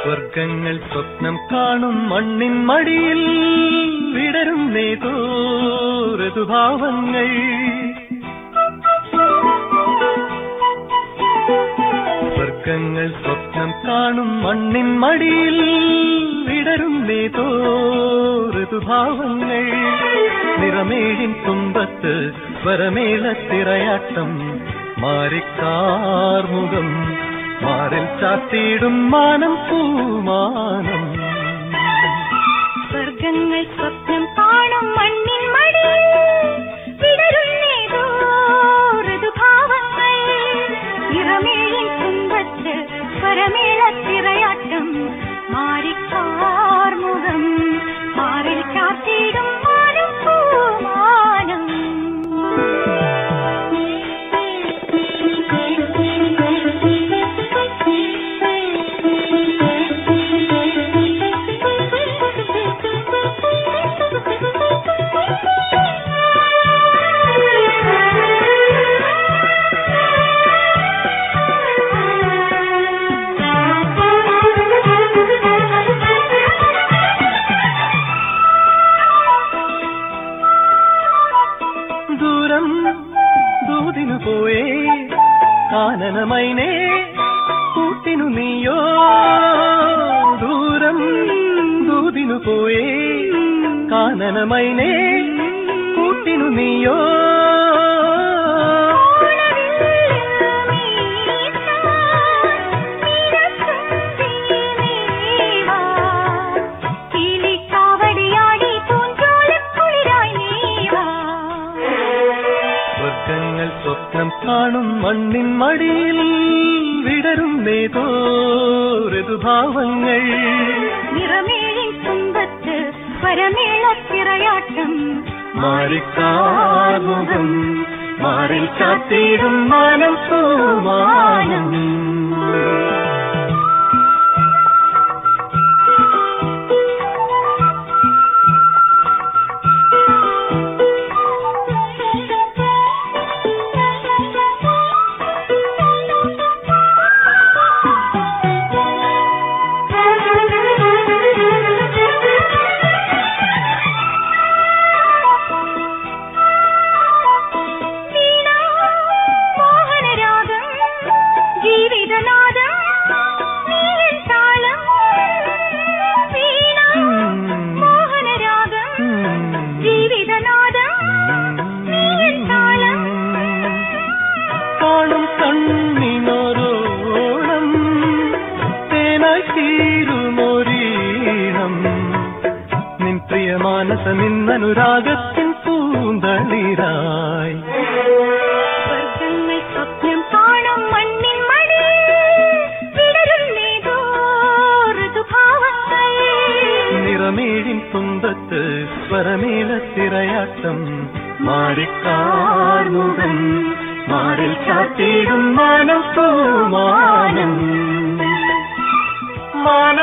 സ്വർഗങ്ങൾ സ്വപ്നം കാണും മണ്ണിൻ മടിയിൽ വിടരും നേതോ ഋതുഭാവങ്ങൾ സ്വർഗങ്ങൾ സ്വപ്നം കാണും മണ്ണിൻ മടിയിൽ വിടരും നേതോ ഋതുഭാവങ്ങൾ നിറമേഴിൻ തുമ്പത്ത് സ്വരമേളത്തിറയാട്ടം മാറിക്കാർമുഖം മാറിൽ ചാത്തിയിടും മാനം പൂമാനം സ്വർഗങ്ങൾ സ്വപ്നം കാണും മണ്ണിൻ മടിയിൽ വിടരുന്നേതോ ഋതുഭാവങ്ങൾ നിറമേഴിൻ തുമ്പത്ത് സ്വരമേളത്തിറയാട്ടം മാറിക്കാർമുഖം മാറിൽ ചാത്തിയിടും മാനം പൂമാനം ദൂരം ദൂതിനു പോയേ കാനനമൈനേ കൂട്ടിനു നീയോ ദൂരം ദൂതിനു പോയേ കാനനമൈനേ കൂട്ടിനു നീയോ സ്വർഗങ്ങൾ സ്വപ്നം കാണും മണ്ണിൻ മടിയിൽ വിടരും നേതോ ഋതുഭാവങ്ങൾ പരമേളത്തിറയാട്ടം മാറിക്കാമുഖം മാറിൽ ചാത്തിയിടും മാനം പൂമാനം മോഹനരാഗം ജീവിതനാദം നീയൻ താളം വീണ മോഹനരാഗം ജീവിതനാദം നീയൻ താളം കാണും കണ്ണിനോരോണം തേനായി തീരുമൊരീണം നിൻ പ്രിയ മാനസമിന്നനുരാഗത്തിൻ പൂന്തളിരായി സ്വർഗങ്ങൾ സ്വപ്നം കാണും മണ്ണിൻ മടിയിൽ വിടരുന്നേതോ ഋതുഭാവങ്ങൾ നിറമേഴിൻ തുമ്പത്ത് സ്വരമേളത്തിറയാട്ടം മാറിക്കാർമുഖം മാറിൽ ചാത്തിയിടും മാനം പൂമാനം മാനം